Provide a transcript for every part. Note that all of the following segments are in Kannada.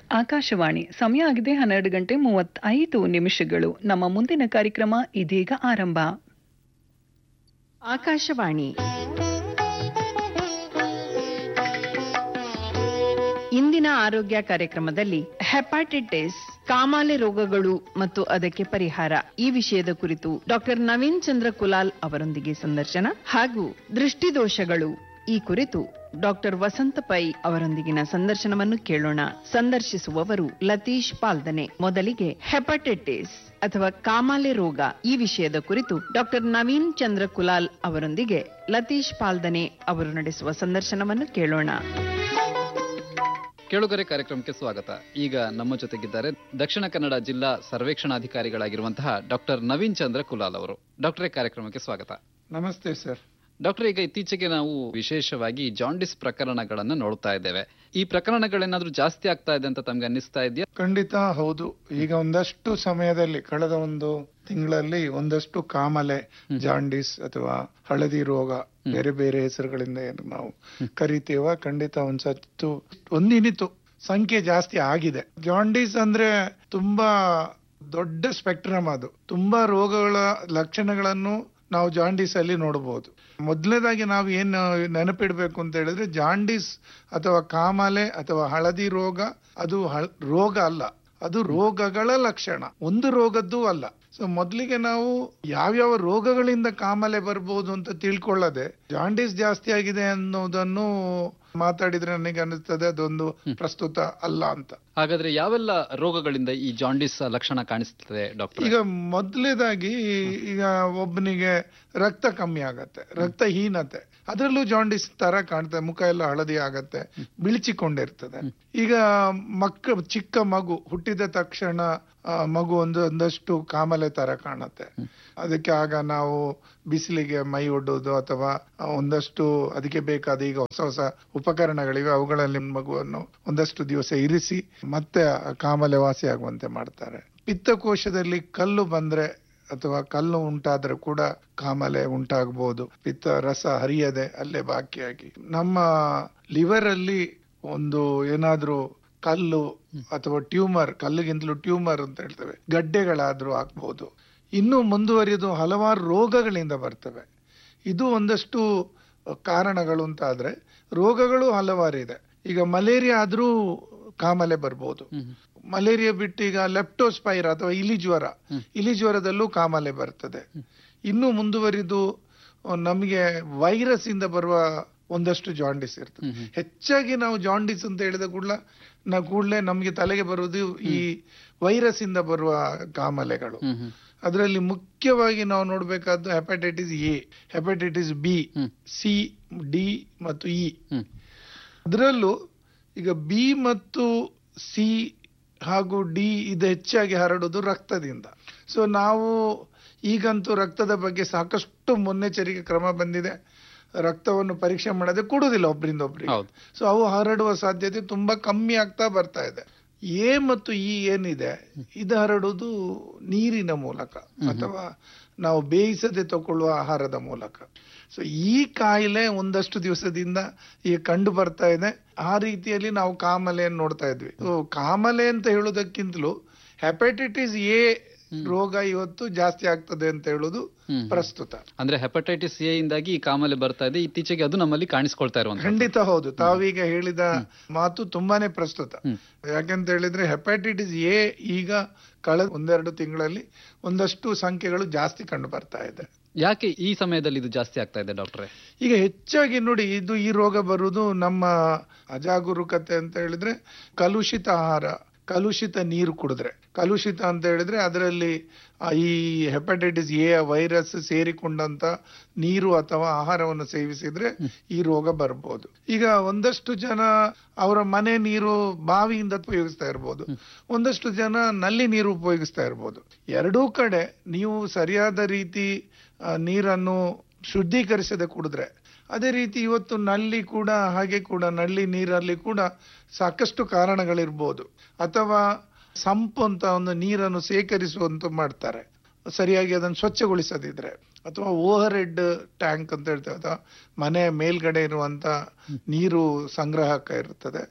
ಆಕಾಶವಾಣಿ ಸಮಯ ಆಗಿದೆ ಹನ್ನೆರಡು ಗಂಟೆ ಮೂವತ್ತೈದು ನಿಮಿಷಗಳು ನಮ್ಮ ಮುಂದಿನ ಕಾರ್ಯಕ್ರಮ ಇದೀಗ ಆರಂಭ ಆಕಾಶವಾಣಿ ಇಂದಿನ ಆರೋಗ್ಯ ಕಾರ್ಯಕ್ರಮದಲ್ಲಿ ಹೆಪಾಟೈಟಿಸ್ ಕಾಮಾಲೆ ರೋಗಗಳು ಮತ್ತು ಅದಕ್ಕೆ ಪರಿಹಾರ ಈ ವಿಷಯದ ಕುರಿತು ಡಾಕ್ಟರ್ ನವೀನ್ ಚಂದ್ರ ಕುಲಾಲ್ ಅವರೊಂದಿಗೆ ಸಂದರ್ಶನ ಹಾಗೂ ದೃಷ್ಟಿದೋಷಗಳು ಈ ಕುರಿತು ಡಾಕ್ಟರ್ ವಸಂತ ಪೈ ಅವರೊಂದಿಗಿನ ಸಂದರ್ಶನವನ್ನು ಕೇಳೋಣ ಸಂದರ್ಶಿಸುವವರು ಲತೀಶ್ ಪಾಲ್ದನೆ ಮೊದಲಿಗೆ ಹೆಪಟೈಟಿಸ್ ಅಥವಾ ಕಾಮಾಲೆ ರೋಗ ಈ ವಿಷಯದ ಕುರಿತು ಡಾಕ್ಟರ್ ನವೀನ್ ಚಂದ್ರ ಕುಲಾಲ್ ಅವರೊಂದಿಗೆ ಲತೀಶ್ ಪಾಲ್ದನೆ ಅವರು ನಡೆಸುವ ಸಂದರ್ಶನವನ್ನು ಕೇಳೋಣ ಕೇಳುಗರೆ ಕಾರ್ಯಕ್ರಮಕ್ಕೆ ಸ್ವಾಗತ ಈಗ ನಮ್ಮ ಜೊತೆಗಿದ್ದಾರೆ ದಕ್ಷಿಣ ಕನ್ನಡ ಜಿಲ್ಲಾ ಸರ್ವೇಕ್ಷಣಾಧಿಕಾರಿಗಳಾಗಿರುವಂತಹ ಡಾಕ್ಟರ್ ನವೀನ್ ಚಂದ್ರ ಕುಲಾಲ್ ಅವರು ಡಾಕ್ಟರೇ ಕಾರ್ಯಕ್ರಮಕ್ಕೆ ಸ್ವಾಗತ ನಮಸ್ತೆ ಸರ್ ಡಾಕ್ಟರ್ ಈಗ ಇತ್ತೀಚೆಗೆ ನಾವು ವಿಶೇಷವಾಗಿ ಜಾಂಡಿಸ್ ಪ್ರಕರಣಗಳನ್ನ ನೋಡ್ತಾ ಇದ್ದೇವೆ ಈ ಪ್ರಕರಣಗಳೇನಾದ್ರೂ ಜಾಸ್ತಿ ಆಗ್ತಾ ಇದೆ ಅಂತ ತಮ್ಗೆ ಅನ್ನಿಸ್ತಾ ಇದೆಯಾ ಖಂಡಿತ ಹೌದು ಈಗ ಒಂದಷ್ಟು ಸಮಯದಲ್ಲಿ ಕಳೆದ ಒಂದು ತಿಂಗಳಲ್ಲಿ ಒಂದಷ್ಟು ಕಾಮಲೆ ಜಾಂಡಿಸ್ ಅಥವಾ ಹಳದಿ ರೋಗ ಬೇರೆ ಬೇರೆ ಹೆಸರುಗಳಿಂದ ಏನು ನಾವು ಕರಿತೀವ ಖಂಡಿತ ಒಂದ್ ಸತ್ತು ಒಂದಿನಿತು ಸಂಖ್ಯೆ ಜಾಸ್ತಿ ಆಗಿದೆ ಜಾಂಡಿಸ್ ಅಂದ್ರೆ ತುಂಬಾ ದೊಡ್ಡ ಸ್ಪೆಕ್ಟ್ರಮ್ ಅದು ತುಂಬಾ ರೋಗಗಳ ಲಕ್ಷಣಗಳನ್ನು ನಾವು ಜಾಂಡೀಸ್ ಅಲ್ಲಿ ನೋಡಬಹುದು ಮೊದಲನೇದಾಗಿ ನಾವು ಏನು ನೆನಪಿಡ್ಬೇಕು ಅಂತ ಹೇಳಿದ್ರೆ ಜಾಂಡೀಸ್ ಅಥವಾ ಕಾಮಾಲೆ ಅಥವಾ ಹಳದಿ ರೋಗ ಅದು ಹಳ್- ರೋಗ ಅಲ್ಲ ಅದು ರೋಗಗಳ ಲಕ್ಷಣ ಒಂದು ರೋಗದ್ದು ಅಲ್ಲ ಸೊ ಮೊದಲಿಗೆ ನಾವು ಯಾವ್ಯಾವ ರೋಗಗಳಿಂದ ಕಾಮಾಲೆ ಬರ್ಬೋದು ಅಂತ ತಿಳ್ಕೊಳ್ಳದೆ ಜಾಂಡೀಸ್ ಜಾಸ್ತಿ ಆಗಿದೆ ಅನ್ನೋದನ್ನು ಮಾತಾಡಿದ್ರೆ ನನಗೆ ಅನಿಸ್ತದೆ ಅದೊಂದು ಪ್ರಸ್ತುತ ಅಲ್ಲ ಅಂತ ಹಾಗಾದ್ರೆ ಯಾವೆಲ್ಲ ರೋಗಗಳಿಂದ ಈ ಜಾಂಡಿಸ್ ಲಕ್ಷಣ ಕಾಣಿಸ್ತದೆ ಡಾಕ್ಟರ್ ಈಗ ಮೊದಲೇದಾಗಿ ಈಗ ಒಬ್ಬನಿಗೆ ರಕ್ತ ಕಮ್ಮಿ ಆಗತ್ತೆ ರಕ್ತಹೀನತೆ ಅದರಲ್ಲೂ ಜಾಂಡಿಸ್ ತರ ಕಾಣ್ತದೆ ಮುಖ ಎಲ್ಲ ಹಳದಿ ಆಗತ್ತೆ ಬಿಳಿಚಿಕೊಂಡಿರ್ತದೆ ಈಗ ಮಕ್ಕ ಚಿಕ್ಕ ಮಗು ಹುಟ್ಟಿದ ತಕ್ಷಣ ಆ, ಮಗು ಒಂದು ಒಂದಷ್ಟು ಕಾಮಲೆ ತರ ಕಾಣತ್ತೆ ಅದಕ್ಕೆ ಆಗ ನಾವು ಬಿಸಿಲಿಗೆ ಮೈ ಒಡ್ಡೋದು ಅಥವಾ ಒಂದಷ್ಟು ಅದಕ್ಕೆ ಬೇಕಾದ ಈಗ ಹೊಸ ಹೊಸ ಉಪಕರಣಗಳಿವೆ ಅವುಗಳಲ್ಲಿ ಮಗುವನ್ನು ಒಂದಷ್ಟು ದಿವಸ ಇರಿಸಿ ಮತ್ತೆ ಆ ಕಾಮಲೆ ವಾಸಿ ಆಗುವಂತೆ ಮಾಡ್ತಾರೆ ಪಿತ್ತಕೋಶದಲ್ಲಿ ಕಲ್ಲು ಬಂದ್ರೆ ಅಥವಾ ಕಲ್ಲು ಉಂಟಾದ್ರೆ ಕೂಡ ಕಾಮಲೆ ಉಂಟಾಗಬಹುದು ಪಿತ್ತ ರಸ ಹರಿಯದೆ ಅಲ್ಲೇ ಬಾಕಿಯಾಗಿ ನಮ್ಮ ಲಿವರ್ ಅಲ್ಲಿ ಒಂದು ಏನಾದ್ರೂ ಕಲ್ಲು ಅಥವಾ ಟ್ಯೂಮರ್ ಕಲ್ಲಿಗಿಂತಲೂ ಟ್ಯೂಮರ್ ಅಂತ ಹೇಳ್ತೇವೆ ಗಡ್ಡೆಗಳಾದ್ರೂ ಆಗ್ಬಹುದು ಇನ್ನು ಮುಂದುವರಿದು ಹಲವಾರು ರೋಗಗಳಿಂದ ಬರ್ತವೆ ಇದು ಒಂದಷ್ಟು ಕಾರಣಗಳು ಅಂತ ಆದ್ರೆ ರೋಗಗಳು ಹಲವಾರಿದೆ ಈಗ ಮಲೇರಿಯಾ ಆದ್ರೂ ಕಾಮಲೆ ಬರ್ಬೋದು ಮಲೇರಿಯಾ ಬಿಟ್ಟು ಈಗ ಲೆಪ್ಟೋಸ್ಪೈರ್ ಅಥವಾ ಇಲಿ ಜ್ವರ ಇಲಿ ಜ್ವರದಲ್ಲೂ ಕಾಮಲೆ ಬರ್ತದೆ ಇನ್ನು ಮುಂದುವರಿದು ನಮಗೆ ವೈರಸ್ ಇಂದ ಬರುವ ಒಂದಷ್ಟು ಜಾಂಡಿಸ್ ಇರ್ತದೆ ಹೆಚ್ಚಾಗಿ ನಾವು ಜಾಂಡಿಸ್ ಅಂತ ಹೇಳಿದ ಕೂಡಲ ನಾವು ಕೂಡಲೇ ನಮಗೆ ತಲೆಗೆ ಬರುವುದು ಈ ವೈರಸ್ ಇಂದ ಬರುವ ಕಾಮಲೆಗಳು ಅದರಲ್ಲಿ ಮುಖ್ಯವಾಗಿ ನಾವು ನೋಡಬೇಕಾದ್ದು hepatitis A hepatitis B C D ಮತ್ತು ಇ ಅದರಲ್ಲೂ ಈಗ ಬಿ ಮತ್ತು ಸಿ ಹಾಗೂ ಡಿ ಇದು ಹೆಚ್ಚಾಗಿ ಹರಡುವುದು ರಕ್ತದಿಂದ ಸೊ ನಾವು ಈಗಂತೂ ರಕ್ತದ ಬಗ್ಗೆ ಸಾಕಷ್ಟು ಮುನ್ನೆಚ್ಚರಿಕೆ ಕ್ರಮ ಬಂದಿದೆ ರಕ್ತವನ್ನು ಪರೀಕ್ಷೆ ಮಾಡದೆ ಕೊಡುವುದಿಲ್ಲ ಒಬ್ಬರಿಂದ ಒಬ್ಬರಿಗೆ ಹೌದು. ಸೊ ಅವು ಹರಡುವ ಸಾಧ್ಯತೆ ತುಂಬಾ ಕಮ್ಮಿ ಆಗ್ತಾ ಬರ್ತಾ ಇದೆ ಎ ಮತ್ತು ಇ ಏನಿದೆ ಇದು ಹರಡುವುದು ನೀರಿನ ಮೂಲಕ ಅಥವಾ ನಾವು ಬೇಯಿಸದೆ ತಗೊಳ್ಳುವ ಆಹಾರದ ಮೂಲಕ ಸೊ ಈ ಕಾಯಿಲೆ ಒಂದಷ್ಟು ದಿವಸದಿಂದ ಈಗ ಕಂಡು ಬರ್ತಾ ಇದೆ ಆ ರೀತಿಯಲ್ಲಿ ನಾವು ಕಾಮಲೆಯನ್ನು ನೋಡ್ತಾ ಇದ್ವಿ ಸೊ ಕಾಮಲೆ ಅಂತ ಹೇಳೋದಕ್ಕಿಂತಲೂ ಹೆಪಟೈಟಿಸ್ ಎ ರೋಗ ಇವತ್ತು ಜಾಸ್ತಿ ಆಗ್ತದೆ ಅಂತ ಹೇಳುದು ಪ್ರಸ್ತುತ ಅಂದ್ರೆ ಹೆಪಟೈಟಿಸ್ ಎ ಇಂದಾಗಿ ಈ ಕಾಮಲೆ ಬರ್ತಾ ಇದೆ ಇತ್ತೀಚೆಗೆ ಅದು ನಮ್ಮಲ್ಲಿ ಕಾಣಿಸ್ಕೊಳ್ತಾ ಇರುವಂತ ಖಂಡಿತ ಹೌದು ತಾವೀಗ ಹೇಳಿದ ಮಾತು ತುಂಬಾನೇ ಪ್ರಸ್ತುತ ಯಾಕೆಂತ ಹೇಳಿದ್ರೆ ಹೆಪಟೈಟಿಸ್ ಎ ಈಗ ಕಳೆದ ಒಂದೆರಡು ತಿಂಗಳಲ್ಲಿ ಒಂದಷ್ಟು ಸಂಖ್ಯೆಗಳು ಜಾಸ್ತಿ ಕಂಡು ಬರ್ತಾ ಇದೆ ಯಾಕೆ ಈ ಸಮಯದಲ್ಲಿ ಇದು ಜಾಸ್ತಿ ಆಗ್ತಾ ಇದೆ ಡಾಕ್ಟ್ರೆ ಈಗ ಹೆಚ್ಚಾಗಿ ನೋಡಿ ಇದು ಈ ರೋಗ ಬರುವುದು ನಮ್ಮ ಅಜಾಗರೂಕತೆ ಅಂತ ಹೇಳಿದ್ರೆ ಕಲುಷಿತ ಆಹಾರ ಕಲುಷಿತ ನೀರು ಕುಡಿದ್ರೆ ಕಲುಷಿತ ಅಂತ ಹೇಳಿದ್ರೆ ಅದರಲ್ಲಿ ಆ ಈ ಹೆಪಟೈಟಿಸ್ ಎ ವೈರಸ್ ಸೇರಿಕೊಂಡಂತ ನೀರು ಅಥವಾ ಆಹಾರವನ್ನು ಸೇವಿಸಿದ್ರೆ ಈ ರೋಗ ಬರ್ಬೋದು ಈಗ ಒಂದಷ್ಟು ಜನ ಅವರ ಮನೆ ನೀರು ಬಾವಿಯಿಂದ ಉಪಯೋಗಿಸ್ತಾ ಇರ್ಬೋದು ಒಂದಷ್ಟು ಜನ ನಲ್ಲಿ ನೀರು ಉಪಯೋಗಿಸ್ತಾ ಇರ್ಬೋದು ಎರಡೂ ಕಡೆ ನೀವು ಸರಿಯಾದ ರೀತಿ ಆ, ನೀರನ್ನು ಶುದ್ಧೀಕರಿಸದೆ ಕುಡಿದ್ರೆ ಅದೇ ರೀತಿ ಇವತ್ತು ನಲ್ಲಿ ಕೂಡ ಹಾಗೆ ಕೂಡ ನಲ್ಲಿ ನೀರಲ್ಲಿ ಕೂಡ ಸಾಕಷ್ಟು ಕಾರಣಗಳಿರ್ಬೋದು ಅಥವಾ ಸಂಪು ಅಂತ ಒಂದು ನೀರನ್ನು ಸೇಕರಿಸುವಂತ ಮಾಡ್ತಾರೆ ಸರಿಯಾಗಿ ಅದನ್ನು ಸ್ವಚ್ಛಗೊಳಿಸದಿದ್ರೆ ಅಥವಾ ಓವರ್ ಹೆಡ್ ಟ್ಯಾಂಕ್ ಅಂತ ಹೇಳ್ತೇವೆ ಅಥವಾ ಮನೆಯ ಮೇಲ್ಗಡೆ ಇರುವಂತ ನೀರು ಸಂಗ್ರಹಕ ಇರುತ್ತದೆ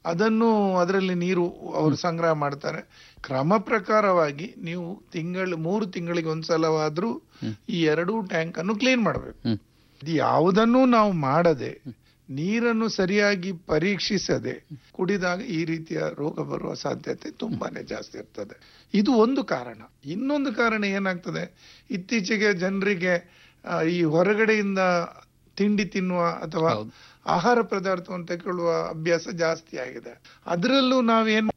ಅದನ್ನು ಅದರಲ್ಲಿ ನೀರು ಅವರು ಸಂಗ್ರಹ ಮಾಡ್ತಾರೆ ಕ್ರಮ ಪ್ರಕಾರವಾಗಿ ನೀವು ತಿಂಗಳು ಮೂರು ತಿಂಗಳಿಗೆ ಒಂದ್ಸಲವಾದ್ರೂ ಈ ಎರಡೂ ಟ್ಯಾಂಕ್ ಅನ್ನು ಕ್ಲೀನ್ ಮಾಡಬೇಕು ಹ್ಮ್. ಇದು ಯಾವುದನ್ನು ನಾವು ಮಾಡದೆ ನೀರನ್ನು ಸರಿಯಾಗಿ ಪರೀಕ್ಷಿಸದೆ ಕುಡಿದಾಗ ಈ ರೀತಿಯ ರೋಗ ಬರುವ ಸಾಧ್ಯತೆ ತುಂಬಾನೇ ಜಾಸ್ತಿ ಇರ್ತದೆ ಇದು ಒಂದು ಕಾರಣ ಇನ್ನೊಂದು ಕಾರಣ ಏನಾಗ್ತದೆ ಇತ್ತೀಚೆಗೆ ಜನರಿಗೆ ಆ, ಈ ಹೊರಗಡೆಯಿಂದ ತಿಂಡಿ ತಿನ್ನುವ ಅಥವಾ ಹೌದು. ಆಹಾರ ಪದಾರ್ಥವನ್ನು ತಗೊಳ್ಳುವ ಅಭ್ಯಾಸ ಜಾಸ್ತಿ ಆಗಿದೆ ಅದರಲ್ಲೂ ನಾವೇನ್